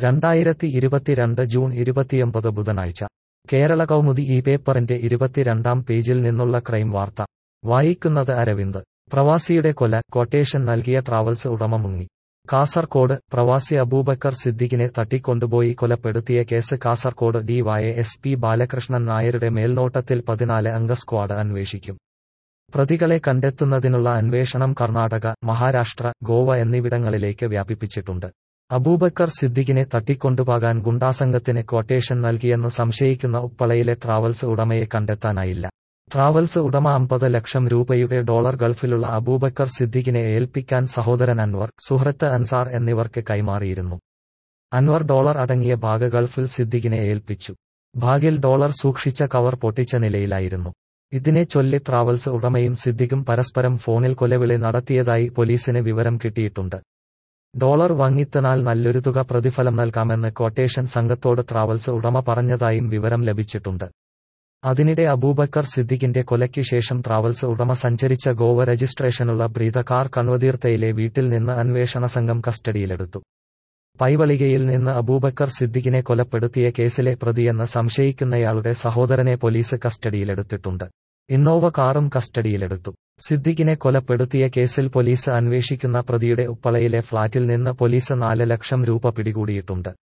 രണ്ടായിരത്തി ഇരുപത്തിരണ്ട് ജൂൺ ഇരുപത്തിയൊമ്പത് ബുധനാഴ്ച കേരള കൗമുദി ഈ പേപ്പറിന്റെ ഇരുപത്തിരണ്ടാം പേജിൽ നിന്നുള്ള ക്രൈം വാർത്ത വായിക്കുന്നത് അരവിന്ദ് പ്രവാസിയുടെ കൊല ക്വട്ടേഷൻ നൽകിയ ട്രാവൽസ് ഉടമ മുങ്ങി കാസർകോട് പ്രവാസി അബൂബക്കർ സിദ്ദിഖിനെ തട്ടിക്കൊണ്ടുപോയി കൊലപ്പെടുത്തിയ case Kasaragod D Y S P Balakrishnan നായരുടെ മേൽനോട്ടത്തിൽ പതിനാല് അംഗ സ്ക്വാഡ് അന്വേഷിക്കും പ്രതികളെ കണ്ടെത്തുന്നതിനുള്ള അന്വേഷണം കർണാടക മഹാരാഷ്ട്ര ഗോവ എന്നിവിടങ്ങളിലേക്ക് വ്യാപിപ്പിച്ചിട്ടുണ്ട് അബൂബക്കർ സിദ്ദിഖിനെ തട്ടിക്കൊണ്ടുപോകാൻ ഗുണ്ടാസംഘത്തിന് ക്വട്ടേഷൻ നൽകിയെന്ന് സംശയിക്കുന്ന ഉപ്പളയിലെ ട്രാവൽസ് ഉടമയെ കണ്ടെത്താനായില്ല ട്രാവൽസ് ഉടമ അമ്പത് ലക്ഷം രൂപയുടെ ഡോളർ ഗൾഫിലുള്ള അബൂബക്കർ സിദ്ദിഖിനെ ഏൽപ്പിക്കാൻ സഹോദരൻ അൻവർ സുഹൃത്ത് അൻസാർ എന്നിവർക്ക് കൈമാറിയിരുന്നു അൻവർ ഡോളർ അടങ്ങിയ ബാഗ് ഗൾഫിൽ സിദ്ദിഖിനെ ഏൽപ്പിച്ചു ബാഗിൽ ഡോളർ സൂക്ഷിച്ച കവർ പൊട്ടിച്ച നിലയിലായിരുന്നു ഇതിനെ ചൊല്ലി ട്രാവൽസ് ഉടമയും സിദ്ദിഖും പരസ്പരം ഫോണിൽ കൊലവിളി നടത്തിയതായി പോലീസിന് വിവരം കിട്ടിയിട്ടുണ്ട് ഡോളർ വാങ്ങിത്തനാൽ നല്ലൊരു തുക പ്രതിഫലം നൽകാമെന്ന് ക്വട്ടേഷൻ സംഘത്തോട് ട്രാവൽസ് ഉടമ പറഞ്ഞതായും വിവരം ലഭിച്ചിട്ടുണ്ട് അതിനിടെ അബൂബക്കർ സിദ്ദിഖിന്റെ കൊലയ്ക്ക് ശേഷം ട്രാവൽസ് ഉടമ സഞ്ചരിച്ച ഗോവ രജിസ്ട്രേഷനുള്ള ബ്രീത കാർ കൺവതീർത്തയിലെ വീട്ടിൽ നിന്ന് അന്വേഷണ സംഘം കസ്റ്റഡിയിലെടുത്തു പൈവളികയിൽ നിന്ന് അബൂബക്കർ സിദ്ദിഖിനെ കൊലപ്പെടുത്തിയ കേസിലെ പ്രതിയെന്ന് സംശയിക്കുന്നയാളുടെ സഹോദരനെ പോലീസ് കസ്റ്റഡിയിലെടുത്തിട്ടുണ്ട് ഇന്നോവ കാറും കസ്റ്റഡിയിലെടുത്തു സിദ്ദിഖിനെ കൊലപ്പെടുത്തിയ കേസിൽ പോലീസ് അന്വേഷിക്കുന്ന പ്രതിയുടെ ഉപ്പളയിലെ ഫ്ളാറ്റിൽ നിന്ന് പോലീസ് നാല് ലക്ഷം രൂപ പിടികൂടിയിട്ടുണ്ട്